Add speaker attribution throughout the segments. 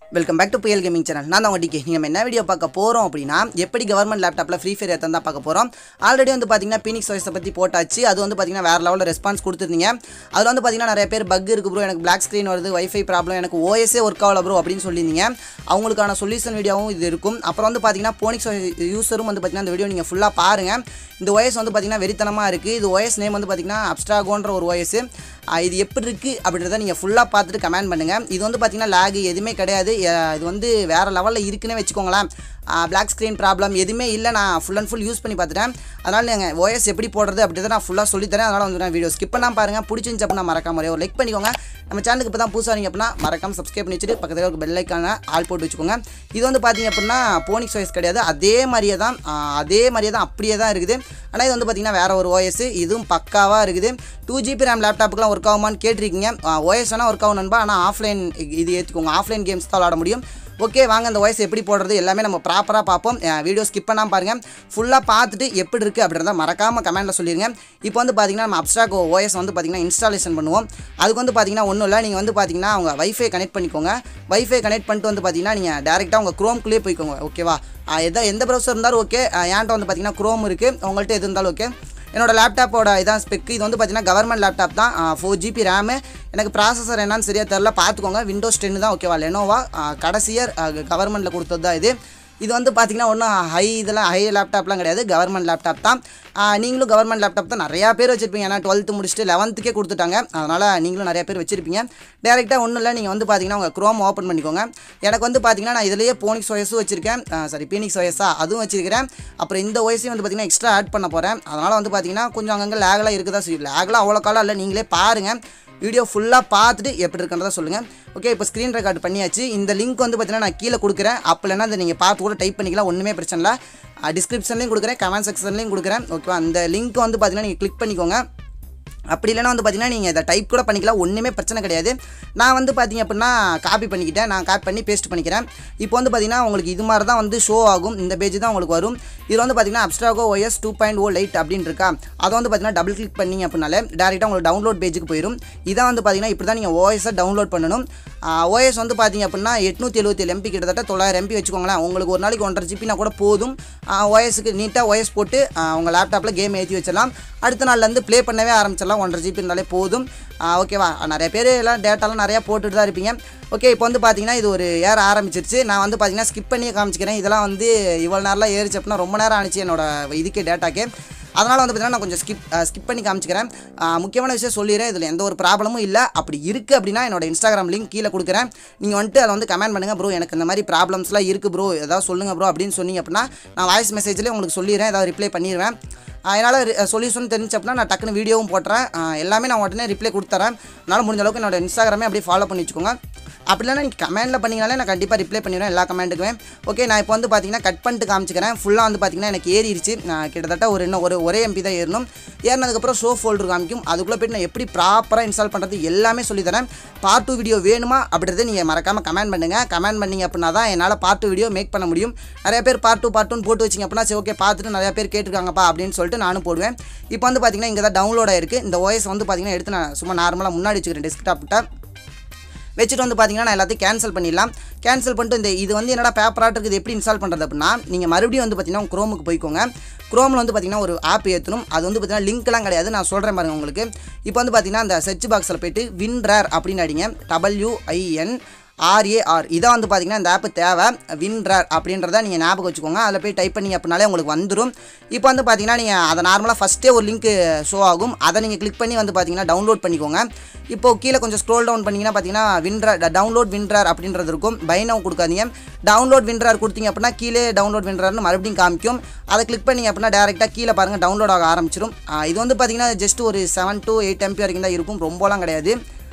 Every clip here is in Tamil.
Speaker 1: வெல்கம் பேக் டு புயல் கேமிங் சேனல் நான் தான் உங்கள் டிகே நீங்கள் என்ன வீடியோ பார்க்க போகிறோம் அப்படின்னா எப்படி கவர்மெண்ட் லேப்டாப்பில் ஃப்ரீ ஃபயர் ஏற்ற தான் பார்க்க போகிறோம் ஆல்ரெடி வந்து பார்த்தீங்கன்னா பீனிக்ஸ் வாய்ஸை பற்றி போட்டாச்சு அது வந்து பார்த்தீங்கன்னா வேறு லெவலில் ரெஸ்பான்ஸ் கொடுத்துருந்தீங்க அதில் வந்து பார்த்தீங்கன்னா நிறைய பேர் பக் இருக்குது ப்ரோ எனக்கு பிளாக் ஸ்க்ரீன் வருது வைஃபை ப்ராப்ளம் எனக்கு ஓஎஸ்ஏ ஒர்க் ஆகல ப்ரோ அப்படின்னு சொல்லியிருந்தீங்க அவங்களுக்கான சொல்யூஷன் வீடியோவும் இது இருக்கும் அப்புறம் வந்து பார்த்தீங்கன்னா போனிக்ஸ் யூஸரும் வந்து பார்த்தீங்கன்னா இந்த வீடியோ நீங்கள் ஃபுல்லாக பாருங்கள் இந்த ஓஎஸ் வந்து பார்த்தீங்கன்னா வெறித்தனமாக இருக்குது இது ஓஎஸ் நேம் வந்து பார்த்தீங்கன்னா அப்ஸ்ட்ராகோன்ற ஒரு ஓஎஸ் இது எப்படி இருக்குது அப்படின்றத நீங்கள் ஃபுல்லாக பார்த்துட்டு கமெண்ட் பண்ணுங்கள் இது வந்து பார்த்தீங்கன்னா லேக் எதுவுமே கிடையாது அஹ் இது வந்து வேறு லெவலில் இருக்குன்னே வச்சுக்கோங்களேன் பிளாக் ஸ்க்ரீன் ப்ராப்ளம் எதுவுமே இல்லை நான் ஃபுல் அண்ட் ஃபுல் யூஸ் பண்ணி பார்த்துட்டேன் அதனால் நீங்கள் ஓஎஸ் எப்படி போடுறது அப்படின்றத நான் ஃபுல்லாக சொல்லித்தரேன் அதனால் வந்து நான் வீடியோ ஸ்கிப் பண்ணால் பாருங்கள் பிடிச்சிருந்துச்சு அப்படின்னா மறக்காம ஒரே ஒரு லைக் பண்ணிக்கோங்க நம்ம சேனலுக்கு இப்போ தான் புதுசாக வரீங்க அப்படின்னா மறக்காம சப்ஸ்கிரைப் பண்ணி வச்சுட்டு பக்கத்தில் ஒரு பெல் ஐக்கான ஆல் போட்டு வச்சுக்கோங்க இது வந்து பார்த்தீங்க அப்படின்னா போனிக்ஸ் ஓஎஸ் கிடையாது அதே மாதிரியே தான் ஆஹ் அதே மாதிரியே தான் அப்படியே தான் இருக்குது ஆனால் இது வந்து பார்த்தீங்கன்னா வேறு ஒரு ஓஎஸ் இதுவும் பக்காவாக இருக்குது டூ ஜிபி ரேம் லேப்டாப்புக்குலாம் ஒர்க் ஆகுமான்னு கேட்டிருக்கீங்க ஓஎஸ் வேணால் ஒர்க் ஆகும் நண்பா ஆனால் ஆஃப்லைன் இது ஏற்றுக்கோங்க ஆஃப்லைன் கேம்ஸ் தான் விளாட முடியும் ஓகே வாங்க அந்த வாய்ஸ் எப்படி போடுறது எல்லாமே நம்ம ப்ராப்பராக பார்ப்போம் வீடியோ ஸ்கிப் பண்ணாமல் பாருங்கள் ஃபுல்லாக பார்த்துட்டு எப்படி இருக்குது அப்படின்றத மறக்காமல் கமெண்ட்டில் சொல்லிடுங்க இப்போ வந்து பார்த்தீங்கன்னா நம்ம அப்ஸ்ட்ராக் ஓஎஸ் வந்து பார்த்தீங்கன்னா இன்ஸ்டாலேஷன் பண்ணுவோம் அதுக்கு வந்து பார்த்தீங்கன்னா ஒன்றும் இல்லை நீங்கள் வந்து பார்த்தீங்கன்னா அவங்க வைஃபை கனெக்ட் பண்ணிக்கோங்க வைஃபை கனெக்ட் பண்ணிட்டு வந்து பார்த்தீங்கன்னா நீங்கள் டேரெக்டாக உங்கள் க்ரோம்குள்ளேயே போய்க்கோங்க ஓகேவா எந்த எந்த ப்ரௌசர் இருந்தாலும் ஓகே என்கிட்ட வந்து பார்த்தீங்கன்னா க்ரோம் இருக்குது உங்கள்கிட்ட எது இருந்தாலும் ஓகே என்னோட லேப்டாப்போட இதான் ஸ்பெக் இது வந்து பார்த்தீங்கன்னா கவர்மெண்ட் லேப்டாப் தான் ஃபோர் ஜிபி ரேமு எனக்கு ப்ராசஸர் என்னன்னு சரியாக தெரில பார்த்துக்கோங்க விண்டோஸ் டென் தான் ஓகேவா லெனோவா கடைசி இயர் கவர்மெண்ட்டில் கொடுத்தது தான் இது இது வந்து பார்த்தீங்கன்னா ஒன்றும் ஹை இதெல்லாம் ஹை லேப்டாப்லாம் கிடையாது கவர்மெண்ட் லேப்டாப் தான் ஆஹ் நீங்களும் கவர்மெண்ட் லேப்டாப் தான் நிறையா பேர் வச்சுருப்பீங்க ஏன்னா டுவெல்த்து முடிச்சுட்டு லெவன்த்துக்கே கொடுத்துட்டாங்க அதனால் நீங்களும் நிறைய பேர் வச்சுருப்பீங்க டேரெக்டாக ஒன்றும் இல்லை நீங்கள் வந்து பார்த்தீங்கன்னா உங்கள் க்ரோம் ஓப்பன் பண்ணிக்கோங்க எனக்கு வந்து பார்த்தீங்கன்னா நான் இதிலேயே போனிக்ஸ் ஓஎஸும் வச்சிருக்கேன் சாரி பீனிக்ஸ் ஓஎஸா அதுவும் வச்சிருக்கிறேன் அப்புறம் இந்த ஓஎஸையும் வந்து பார்த்தீங்கன்னா எக்ஸ்ட்ரா ஆட் பண்ண போகிறேன் அதனால் வந்து பார்த்தீங்கன்னா கொஞ்சம் அங்கங்கே லேகெலாம் இருக்குதா சரி லேகெலாம் அவ்வளோ காலம் இல்லை நீங்களே பாருங்கள் வீடியோ ஃபுல்லாக பார்த்துட்டு எப்படி இருக்குன்றத சொல்லுங்கள் ஓகே இப்போ ஸ்க்ரீன் ரெக்கார்ட் பண்ணியாச்சு இந்த லிங்க் வந்து பார்த்தீங்கன்னா நான் கீழே கொடுக்குறேன் அப்போ இல்லைனா அதை நீங்கள் பார்த்து கூட டைப் பண்ணிக்கலாம் ஒன்றுமே பிரச்சனை இல்லை டிஸ்கிரிப்ஷன்லேயும் கொடுக்குறேன் கமெண்ட் செக்ஷன்லேயும் கொடுக்குறேன் ஓகேவா அந்த லிங்க் வந்து பார்த்தீங்கன்னா நீங்கள் கிளிக் பண்ணிக்கோங்க அப்படி இல்லைனா வந்து பார்த்தீங்கன்னா நீங்கள் இதை டைப் கூட பண்ணிக்கலாம் ஒன்றுமே பிரச்சனை கிடையாது நான் வந்து பார்த்தீங்க அப்படின்னா காப்பி பண்ணிக்கிட்டேன் நான் காப்பி பண்ணி பேஸ்ட் பண்ணிக்கிறேன் இப்போ வந்து பார்த்தீங்கன்னா உங்களுக்கு இது மாதிரி தான் வந்து ஷோ ஆகும் இந்த பேஜ் தான் உங்களுக்கு வரும் இதில் வந்து பார்த்தீங்கன்னா அப்ஸ்ட்ராகோ OS two point O lite அப்படின்னு இருக்கா அதை வந்து பார்த்தீங்கன்னா டபுள் கிளிக் பண்ணிங்க அப்படின்னாலே டேரெக்டாக உங்களுக்கு டவுன்லோட் பேஜுக்கு போயிடும் இதான் வந்து பார்த்தீங்கன்னா இப்படி தான் நீங்கள் ஓஎஸை டவுன்லோட் பண்ணணும் ஓஎஸ் வந்து பார்த்தீங்க அப்படின்னா எட்நூற்றி எழுபத்தி ஏழு எம்பி கிட்டத்தட்ட தொள்ளாயிரம் எம்பி வச்சுக்கோங்களேன் உங்களுக்கு ஒரு நாளைக்கு ஒன்றரை ஜிபினா கூட போதும் ஓஎஸ்க்கு நீட்டாக ஓஎஸ் போட்டு ஆஹ் உங்கள் லேப்டாப்பில் கேம் ஏற்றி வச்சிடலாம் அடுத்த நாள்லேருந்து ப்ளே பண்ணவே ஆரம்பிச்சிடலாம் ஒன்றரை ஜிபி இருந்தாலே போதும் ஆஹ் ஓகேவா நிறைய பேர் எல்லாம் டேட்டாலாம் நிறையா போட்டுட்டு தான் இருப்பீங்க ஓகே இப்போ வந்து பார்த்தீங்கன்னா இது ஒரு ஏற ஆரம்பிச்சிருச்சு நான் வந்து பார்த்தீங்கன்னா ஸ்கிப் பண்ணி காமிச்சிக்கிறேன் இதெல்லாம் வந்து இவ்வளோ நேரம்லாம் ஏறிச்சு அப்படின்னா ரொம்ப நேரம் ஆனிச்சு என்னோட இதுக்கே டேட்டாக்கே அதனால் வந்து பார்த்தீங்கன்னா நான் கொஞ்சம் ஸ்கிப் ஸ்கிப் பண்ணி காமிச்சிக்கிறேன் ஆஹ் முக்கியமான விஷயம் சொல்லிடுறேன் இதில் எந்த ஒரு ப்ராப்ளமும் இல்லை அப்படி இருக்குது அப்படின்னா என்னோட இன்ஸ்டாகிராம் லிங்க் கீழே கொடுக்குறேன் நீங்கள் வந்துட்டு அதை வந்து கமெண்ட் பண்ணுங்கள் ப்ரோ எனக்கு இந்த மாதிரி ப்ராப்ளம்ஸ்லாம் இருக்குது ப்ரோ ஏதாவது சொல்லுங்கள் ப்ரோ அப்படின்னு சொன்னீங்க அப்படின்னா நான் வாய்ஸ் மெசேஜ்லேயே உங்களுக்கு சொல்லிடுறேன் ஏதாவது ரிப்ளை பண்ணிடுவேன் அதனால் சொல்யூஷன் தெரிஞ்சு அப்படின்னா நான் டக்குன்னு வீடியோவும் போட்டுறேன் ஆஹ் எல்லாமே நான் உடனே ரிப்ளை கொடுத்துறேன் அதனால் முடிஞ்ச அளவுக்கு என்னோட இன்ஸ்டாகிராமே அப்படியே ஃபாலோ பண்ணி வச்சுக்கோங்க அப்படி இல்லைனா நீங்கள் கமெண்ட்டில் பண்ணிங்கனாலே நான் கண்டிப்பாக ரிப்ளை பண்ணிடுவேன் எல்லா கமெண்ட்டுக்குமே ஓகே நான் இப்போ வந்து பார்த்தீங்கன்னா கட் பண்ணிட்டு காமிச்சிக்கிறேன் ஃபுல்லாக வந்து பார்த்தீங்கன்னா எனக்கு ஏறிடுச்சு நான் கிட்டத்தட்ட ஒரு இன்னும் ஒரு ஒரே எம்பி தான் ஏறணும் ஏறினதுக்கப்புறம் ஷோ ஃபோல்டர் காமிக்கும் அதுக்குள்ளே போய்ட்டு நான் எப்படி ப்ராப்பராக இன்ஸ்டால் பண்ணுறது எல்லாமே சொல்லித்தரேன் பார்ட் டூ வீடியோ வேணுமா அப்படின்றத நீங்கள் மறக்காமல் கமெண்ட் பண்ணுங்கள் கமெண்ட் பண்ணிங்க அப்படின்னா தான் என்னால் பார்ட் டூ வீடியோ மேக் பண்ண முடியும் நிறைய பேர் பார்ட் டூ பார்ட் டூன்னு போட்டு வச்சிங்க அப்படின்னா சரி ஓகே பார்த்துட்டு நிறைய பேர் கேட்டிருக்காங்கப்பா அப்படின்னு சொல்லிட்டு நானும் போடுவேன் இப்போ வந்து பார்த்தீங்கன்னா இங்கே தான் டவுன்லோட் ஆயிருக்கு இந்த ஓஎஸ் வந்து பார்த்தீங்கன்னா எடுத்து நான் சும்மா நார்மலாக முன்னாடி வச்சுக்கிறேன் டெஸ்க்டாப்கிட்ட வச்சுட்டு வந்து பார்த்தீங்கன்னா நான் எல்லாத்தையும் கேன்சல் பண்ணிடலாம் கேன்சல் பண்ணிட்டு இந்த இது வந்து என்னடா பேப்பராக இருக்குது எப்படி இன்ஸ்டால் பண்ணுறது அப்படின்னா நீங்கள் மறுபடியும் வந்து பார்த்தீங்கன்னா குரோமுக்கு போய்க்கோங்க குரோமில் வந்து பார்த்தீங்கன்னா ஒரு ஆப் ஏற்றணும் அது வந்து பார்த்தீங்கன்னா லிங்க்லாம் கிடையாது நான் சொல்கிறேன் பாருங்க உங்களுக்கு இப்போ வந்து பார்த்தீங்கன்னா அந்த சர்ச் பாக்ஸில் போயிட்டு வின்ரேர் அப்படின்னு அடிங்க டபிள்யூஐஎன் ஆர்ஏஆர் இதான் வந்து பார்த்தீங்கன்னா இந்த ஆப்பு தேவை வின்ரர் அப்படின்றத நீங்கள் ஞாபகம் வச்சுக்கோங்க அதில் போய் டைப் பண்ணி அப்படின்னாலே உங்களுக்கு வந்துடும் இப்போ வந்து பார்த்தீங்கன்னா நீங்கள் அதை நார்மலாக ஃபஸ்ட்டே ஒரு லிங்க் ஷோ ஆகும் அதை நீங்கள் கிளிக் பண்ணி வந்து பார்த்தீங்கன்னா டவுன்லோட் பண்ணிக்கோங்க இப்போ கீழே கொஞ்சம் ஸ்க்ரோல் டவுன் பண்ணிங்கன்னா பார்த்தீங்கன்னா வின்ரர் டவுன்லோட் வின்ரர் அப்படின்றது இருக்கும் பைனவ் கொடுக்காதீங்க டவுன்லோட் வின்ரர் கொடுத்தீங்க அப்படின்னா கீழே டவுன்லோட் வின்ரர்னு மறுபடியும் காமிக்கும் அதை கிளிக் பண்ணிங்க அப்படின்னா டேரெக்டாக கீழே பாருங்கள் டவுன்லோட் ஆக ஆரம்பிச்சிடும் இது வந்து பார்த்தீங்கன்னா ஜஸ்ட் ஒரு செவன் டு எயிட் எம்பி வரைக்கும் தான் இருக்கும் ரொம்பலாம் கிடையாது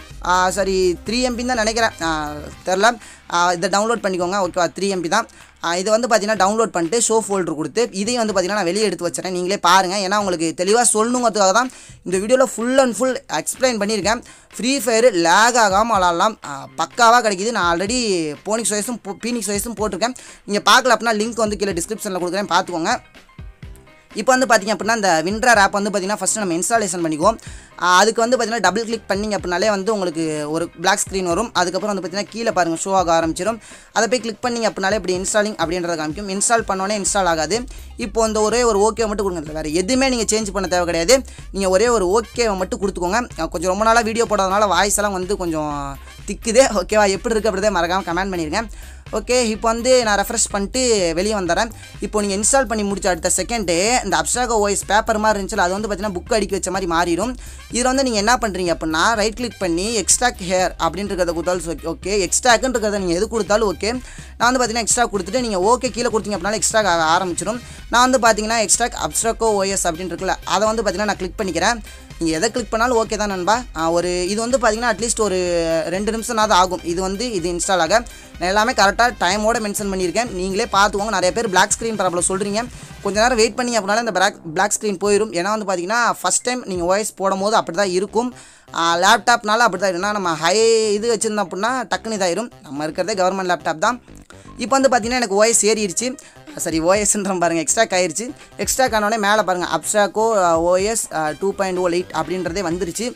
Speaker 1: சரி த்ரீ எம்பின்னு தான் நினைக்கிறேன் தெரில இதை டவுன்லோட் பண்ணிக்கோங்க ஓகேவா த்ரீ எம்பி தான் இதை வந்து பார்த்தீங்கன்னா டவுன்லோட் பண்ணிட்டு ஷோ ஃபோல்டர் கொடுத்து இதையும் வந்து பார்த்தீங்கன்னா நான் வெளியே எடுத்து வச்சுறேன் நீங்களே பாருங்கள் ஏன்னா உங்களுக்கு தெளிவாக சொல்லணுங்கிறதுக்காக தான் இந்த வீடியோவில் ஃபுல் அண்ட் ஃபுல் எக்ஸ்பிளைன் பண்ணியிருக்கேன் ஃப்ரீ ஃபயர் லேக் ஆகாமல் விளாட்லாம் பக்காவாக கிடைக்குது நான் ஆல்ரெடி போனிக்ஸ் வயசும் பீனிக்ஸ் வயசும் போட்டிருக்கேன் நீங்கள் பார்க்கல அப்படின்னா லிங்க் வந்து கீழே டிஸ்கிரிப்ஷனில் கொடுக்குறேன் பார்த்துக்கோங்க இப்போ வந்து பார்த்திங்க அப்படின்னா இந்த வின்ட்ரர் ஆப் வந்து பார்த்திங்கன்னா ஃபஸ்ட்டு நம்ம இன்ஸ்டாலேஷன் பண்ணிக்குவோம் ஆஹ் அதுக்கு வந்து பார்த்திங்கன்னா டபுள் கிளிக் பண்ணிங்க அப்படின்னாலே வந்து உங்களுக்கு ஒரு பிளாக் ஸ்க்ரீன் வரும் அதுக்கப்புறம் வந்து பார்த்திங்கன்னா கீழே பாருங்கள் ஷோ ஆக ஆரம்பிச்சிடும் அதை போய் கிளிக் பண்ணிங்க அப்படின்னாலே இப்படி இன்ஸ்டாலிங் அப்படின்றத காமிக்கும் இன்ஸ்டால் பண்ணோன்னே இன்ஸ்டால் ஆகாது இப்போ இந்த ஒரே ஒரு ஓகே மட்டும் கொடுங்க இதுல வேறு எதுவுமே நீங்கள் சேஞ்ச் பண்ண தேவை கிடையாது நீங்கள் ஒரே ஒரு ஓகேவை மட்டும் கொடுத்துக்கோங்க அஹ் கொஞ்சம் ரொம்ப நாளாக வீடியோ போடாதனால வாய்ஸ் எல்லாம் வந்து கொஞ்சம் திக்குது ஓகேவா எப்படி இருக்குது அப்படிதான் மறக்காமல் கமெண்ட் பண்ணிடுங்க ஓகே இப்போ வந்து நான் ரெஃப்ரெஷ் பண்ணிட்டு வெளியே வந்துடுறேன் இப்போ நீங்கள் இன்ஸ்டால் பண்ணி முடிச்ச அடுத்த செகண்டே இந்த அப்சாகோ வாய்ஸ் பேப்பர் மாதிரி இருந்துச்சுல அது வந்து பார்த்தீங்கன்னா புக் அடிக்க வச்ச மாதிரி மாறிடும் இதில் வந்து நீங்கள் என்ன பண்ணுறீங்க அப்படின்னா ரைட் கிளிக் பண்ணி எக்ஸ்ட்ராக் ஹேர் அப்படின்றத கொடுத்தாலும் ஓகே எக்ஸ்ட்ராக்குன்றத நீங்கள் எது கொடுத்தாலும் ஓகே நான் வந்து பார்த்தீங்கன்னா எக்ஸ்ட்ரா கொடுத்துட்டு நீங்கள் ஓகே கீழே கொடுத்தீங்க அப்படின்னா எக்ஸ்ட்ரா ஆக ஆரம்பிச்சிடும் நான் வந்து பார்த்தீங்கன்னா எக்ஸ்ட்ராக் அப்ஸ்ட்ராக்கோ ஓஎஸ் அப்படின்னு இருக்குல்ல அதை வந்து பார்த்தீங்கன்னா நான் கிளிக் பண்ணிக்கிறேன் நீங்கள் எதை கிளிக் பண்ணாலும் ஓகே தான் நண்பா ஆ, ஒரு இது வந்து பார்த்தீங்கன்னா அட்லீஸ்ட் ஒரு ரெண்டு நிமிஷம்னாவது ஆகும் இது வந்து இது இன்ஸ்டால் ஆக நான் எல்லாமே கரெக்டாக டைமோட மென்ஷன் பண்ணியிருக்கேன் நீங்களே பார்த்துக்கோங்க நிறைய பேர் பிளாக் ஸ்க்ரீன் ப்ராப்ளம் சொல்கிறீங்க கொஞ்ச நேரம் வெயிட் பண்ணி அப்படினால இந்த பிளாக் பிளாக் ஸ்க்ரீன் போயிடும் ஏன்னா வந்து பார்த்தீங்கன்னா ஃபஸ்ட் டைம் நீங்கள் வாய்ஸ் போடும் போது அப்படி தான் இருக்கும் லேப்டாப்னால அப்படி தான் இருக்கும் ஏன்னா நம்ம ஹை இது வச்சுருந்தோம் அப்படின்னா டக்குன்னு இதாயிரும் நம்ம இருக்கிறதே கவர்மெண்ட் லேப்டாப் தான் இப்போ வந்து பார்த்தீங்கன்னா எனக்கு ஓஎஸ் ஏறிடுச்சு சரி ஓஎஸ்ன்ற பாருங்கள் எக்ஸ்ட்ராக் ஆயிருச்சு எக்ஸ்ட்ராக் ஆனோடனே மேலே பாருங்கள் அப்ஸ்ட்ராக்கோ OS two point o eight அப்படின்றதே வந்துருச்சு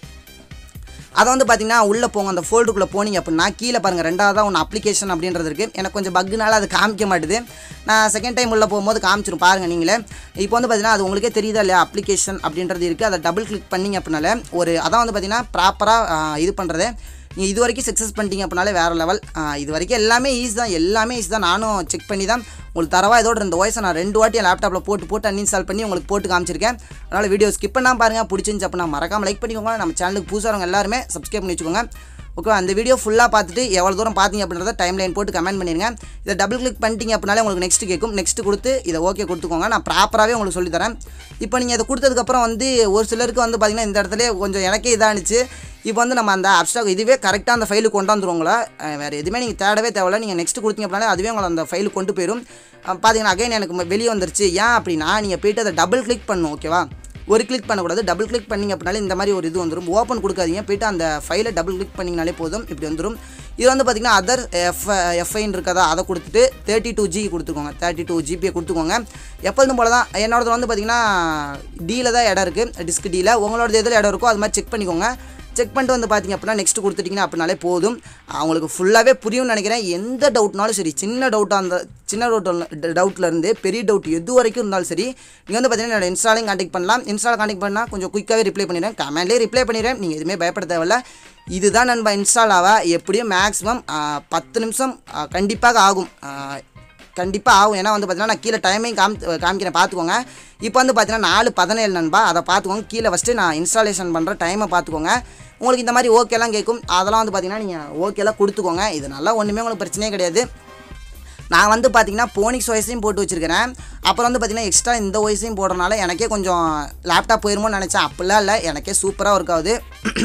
Speaker 1: அதை வந்து பார்த்தீங்கன்னா உள்ளே போங்க அந்த ஃபோல்டுக்குள்ளே போனீங்க அப்படின்னா கீழே பாருங்கள் ரெண்டாவதாக ஒன்று அப்ளிகேஷன் அப்படின்றது இருக்குது எனக்கு கொஞ்சம் பக்குனால அது காமிக்க மாட்டுது நான் செகண்ட் டைம் உள்ளே போகும்போது காமிச்சிரும் பாருங்கள் நீங்களே இப்போ வந்து பார்த்தீங்கன்னா அது உங்களுக்கே தெரியுதா இல்லையா அப்ளிகேஷன் அப்படின்றது இருக்குது அதை டபுள் கிளிக் பண்ணிங்க அப்படின்னால ஒரு அதான் வந்து பார்த்தீங்கன்னா ப்ராப்பராக இது பண்ணுறது நீங்கள் இது வரைக்கும் சக்ஸஸ் பண்ணிட்டீங்க அப்படின்னாலே வேறு லெவல் இது வரைக்கும் எல்லாமே ஈஸி தான் எல்லாமே ஈஸி தான் நானும் செக் பண்ணி தான் உங்களுக்கு தரவா இதோட இந்த வாய்ஸை நான் ரெண்டு வாட்டி என் லேப்டாப்பில் போட்டு போட்டு அன்இன்ஸ்டால் பண்ணி உங்களுக்கு போட்டு காமிச்சிருக்கேன் அதனால் வீடியோ ஸ்கிப் பண்ணாமல் பாருங்கள் பிடிச்சிருந்துச்சு அப்படின்னா மறக்காம லைக் பண்ணிக்கோங்க நம்ம சேனலுக்கு புதுசாக எல்லாருமே சப்ஸ்கிரைப் பண்ணி வச்சுக்கோங்க ஓகே அந்த வீடியோ ஃபுல்லாக பார்த்துட்டு எவ்வளோ தூரம் பார்த்தீங்க அப்படின்றத டைம் லைன் போட்டு கமெண்ட் பண்ணிடுங்க இதை டபுள் கிளிக் பண்ணிட்டீங்க அப்படின்னாலே உங்களுக்கு நெக்ஸ்ட் கேட்கும் நெக்ஸ்ட் கொடுத்து இதை ஓகே கொடுத்துக்கோங்க நான் ப்ராப்பராகவே உங்களுக்கு சொல்லித் தரேன் இப்போ நீங்கள் இதை கொடுத்ததுக்கப்புறம் வந்து ஒரு சிலருக்கு வந்து பார்த்தீங்கன்னா இந்த இடத்துல கொஞ்சம் எனக்கே இதானுச்சு இப்போ வந்து நம்ம அந்த அப்ஸ்டாக் இதுவே கரெக்டாக அந்த ஃபைலுக்கு கொண்டாந்துருவோங்களா வேறு எதுவுமே நீங்கள் தேடவே தேவையில்ல நீங்கள் நெக்ஸ்ட் கொடுத்தீங்க அப்படின்னாலே அதுவே உங்களை அந்த ஃபைலுக்கு கொண்டு போயிடும் அஹ் பார்த்தீங்கன்னா அகைன் எனக்கு ம- வெளியே வந்துருச்சு ஏன் அப்படின்னா நீங்கள் போயிட்டு அதை டபுள் கிளிக் பண்ணணும் ஓகேவா ஒரு கிளிக் பண்ணக்கூடாது டபுள் கிளிக் பண்ணிங்க அப்படின்னாலே இந்த மாதிரி ஒரு இது வந்துடும் ஓப்பன் கொடுக்காதீங்க போயிட்டு அந்த ஃபைலை டபுள் கிளிக் பண்ணிங்கனாலே போதும் இப்படி வந்துடும் இது வந்து பார்த்தீங்கன்னா அதர் எஃப் எஃப்ஐன்னு இருக்கதா அதை கொடுத்துட்டு தேர்ட்டி டூ ஜி கொடுத்துக்கோங்க தேர்ட்டி டூ ஜிபியை கொடுத்துக்கோங்க எப்பொழுதும் போல தான் என்னோடது வந்து பார்த்தீங்கன்னா டீல தான் இடம் இருக்குது டிஸ்க் டீல உங்களோட எதில் இடம் இருக்கோ அது மாதிரி செக் பண்ணிக்கோங்க செக் பண்ணிட்டு வந்து பார்த்தீங்க அப்படின்னா நெக்ஸ்ட் கொடுத்துட்டிங்கன்னா அப்படின்னாலே போதும் அவங்களுக்கு ஃபுல்லாகவே புரியும்னு நினைக்கிறேன் எந்த டவுட்னாலும் சரி சின்ன டவுட்டாக அந்த சின்ன டவுட் டவுட்லேருந்து பெரிய டவுட் எது வரைக்கும் இருந்தாலும் சரி நீங்கள் வந்து பார்த்தீங்கன்னா என்னோட இன்ஸ்டாலையும் கான்டெக்ட் பண்ணலாம் இன்ஸ்டால் கான்டெக்ட் பண்ணால் கொஞ்சம் குயிக்காகவே ரிப்ளை பண்ணிடுறேன் கமெண்ட்லேயே ரிப்ளை பண்ணிடுறேன் நீங்கள் எதுவுமே பயப்பட தேவையில்ல இதுதான் நண்பா இன்ஸ்டால் ஆக எப்படியும் மேக்ஸிமம் பத்து நிமிஷம் ஆ, கண்டிப்பாக ஆகும் ஆ, கண்டிப்பாக ஆகும் ஏன்னா வந்து பார்த்தீங்கன்னா நான் கீழே டைமையும் காமி காமிக்கிறேன் பார்த்துக்கோங்க இப்போ வந்து பார்த்தீங்கன்னா நாலு பதினேழு நண்பா அதை பார்த்துக்கோங்க கீழே ஃபஸ்ட்டு நான் இன்ஸ்டாலேஷன் பண்ணுற டைமை பார்த்துக்கோங்க உங்களுக்கு இந்த மாதிரி ஓகேலாம் கேட்கும் அதெல்லாம் வந்து பார்த்தீங்கன்னா நீங்கள் ஓகேலாம் கொடுத்துக்கோங்க இது நல்லா ஒன்றுமே உங்களுக்கு பிரச்சனையே கிடையாது நான் வந்து பார்த்தீங்கன்னா போனிக்ஸ் வாய்ஸையும் போட்டு வச்சிருக்கிறேன் அப்புறம் வந்து பார்த்தீங்கன்னா எக்ஸ்ட்ரா இந்த வாய்ஸையும் போடுறனால எனக்கே கொஞ்சம் லேப்டாப் போயிருமோன்னு நினச்சேன் அப்படிலாம் இல்லை எனக்கே சூப்பராக ஒர்க் ஆகுது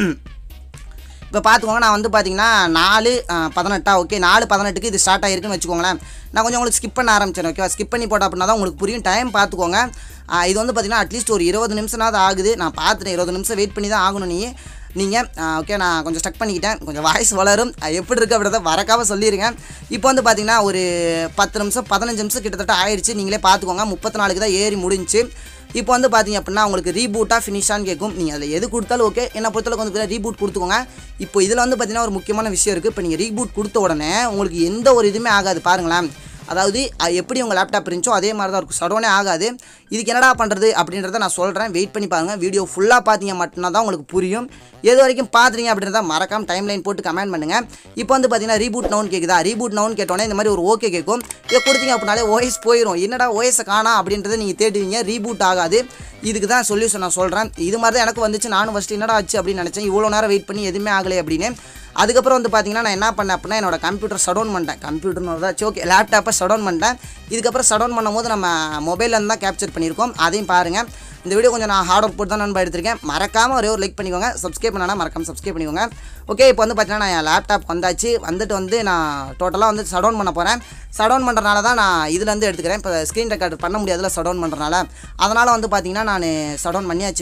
Speaker 1: இப்போ பார்த்துக்கோங்க நான் வந்து பார்த்தீங்கன்னா நாலு அஹ், பதினெட்டா ஓகே நாலு பதினெட்டுக்கு இது ஸ்டார்ட் ஆகிருக்குன்னு வச்சுக்கோங்களேன் நான் கொஞ்சம் உங்களுக்கு ஸ்கிப் பண்ண ஆரம்பிச்சேன் ஓகேவா ஸ்கிப் பண்ணி போட்டேன் அப்படின்னா தான் உங்களுக்கு புரியும் டைம் பார்த்துக்கோங்க அஹ், இது வந்து பார்த்தீங்கன்னா அட்லீஸ்ட் ஒரு இருபது நிமிஷம்னாவது ஆகுது நான் பார்த்துட்டேன் இருபது நிமிஷம் வெயிட் பண்ணி தான் ஆகணும் நீ நீங்கள் ஓகே நான் கொஞ்சம் ஸ்டக் பண்ணிக்கிட்டேன் கொஞ்சம் வாய்ஸ் வளரும் அஹ், எப்படி இருக்குது அப்படின்றத வரக்காம சொல்லிடுங்க இப்போ வந்து பார்த்தீங்கன்னா ஒரு பத்து நிமிஷம் பதினஞ்சு நிமிஷம் கிட்டத்தட்ட ஆயிடுச்சு நீங்களே பார்த்துக்கோங்க முப்பத்தி நாலுக்கு தான் ஏறி முடிஞ்சுச்சு இப்போ வந்து பார்த்தீங்க அப்படின்னா உங்களுக்கு ரீபூட்டாக ஃபினிஷான்னு கேட்கும் நீங்கள் அதில் எது கொடுத்தாலும் ஓகே என்னை பொறுத்தளவுக்கு வந்து ரீபூட் கொடுத்துக்கோங்க இப்போ இதில் வந்து பார்த்தீங்கன்னா ஒரு முக்கியமான விஷயம் இருக்குது இப்போ நீங்கள் ரீபூட் கொடுத்த உடனே உங்களுக்கு எந்த ஒரு இதுவுமே ஆகாது பாருங்களேன் அதாவது அஹ், எப்படி உங்கள் லேப்டாப் இருந்துச்சோ அதே மாதிரி தான் இருக்கும் சடோனே ஆகாது இதுக்கு என்னடா பண்ணுறது அப்படின்றத நான் சொல்கிறேன் வெயிட் பண்ணி பாருங்கள் வீடியோ ஃபுல்லாக பார்த்தீங்க மட்டும்னா தான் உங்களுக்கு புரியும் எது வரைக்கும் பார்த்துறீங்க அப்படின்றத மறக்காம டைம் லைன் போட்டு கமெண்ட் பண்ணுங்கள் இப்போ வந்து பார்த்தீங்கன்னா ரீபூட் நவுன் கேட்குதா ரீபூட் நவுன் கேட்டோன்னே இந்த மாதிரி ஒரு ஓகே கேட்கும் இதை கொடுத்தீங்க அப்படின்னாலே ஓஎஸ் போயிடும் என்னடா ஓஎஸை காணா அப்படின்றத நீங்கள் தேடுவீங்க ரீபூட் ஆகாது இதுக்கு தான் சொல்யூஷன் நான் சொல்கிறேன் இது மாதிரி தான் எனக்கு வந்துச்சு நானும் ஃபஸ்ட்டு என்னடா ஆச்சு அப்படின்னு நினச்சேன் இவ்வளோ நேரம் வெயிட் பண்ணி எதுவுமே ஆகலை அப்படின்னு அதுக்கப்புறம் வந்து பார்த்தீங்கன்னா நான் என்ன பண்ணேன் அப்படின்னா என்னோட கம்ப்யூட்டர் ஷடவுன் பண்ணிட்டேன் கம்ப்யூட்டர்னு தான் ஓகே லேப்டாப்பை ஷடவுன் பண்ணிட்டேன் இதுக்கப்புறம் ஷடவுன் பண்ணும்போது நம்ம மொபைலில் இருந்து தான் கேப்சர் பண்ணியிருக்கோம் அதையும் பாருங்கள் இந்த வீடியோ கொஞ்சம் நான் ஹார்ட் ஒர்க் போட்டு தான் நண்பா எடுத்திருக்கேன் மறக்காமல் ஒரே ஒரு லைக் பண்ணிக்கோங்க சப்ஸ்கிரைப் பண்ணனா மறக்காம சப்ஸ்கிரைப் பண்ணிக்கோங்க ஓகே இப்போ வந்து பார்த்தீங்கன்னா நான் என் லேப்டாப் வந்தாச்சு வந்துட்டு வந்து நான் டோட்டலாக வந்து ஷடவுன் பண்ண போகிறேன் ஷடவுன் பண்ணுறனால தான் நான் இதுலேருந்து எடுத்துக்கிறேன் இப்போ ஸ்க்ரீன் ரெக்கார்ட் பண்ண முடியாதுல ஷடவுன் பண்ணுறனால அதனால் வந்து பார்த்தீங்கன்னா நான் ஷடவுன் பண்ணியாச்சு இப்போ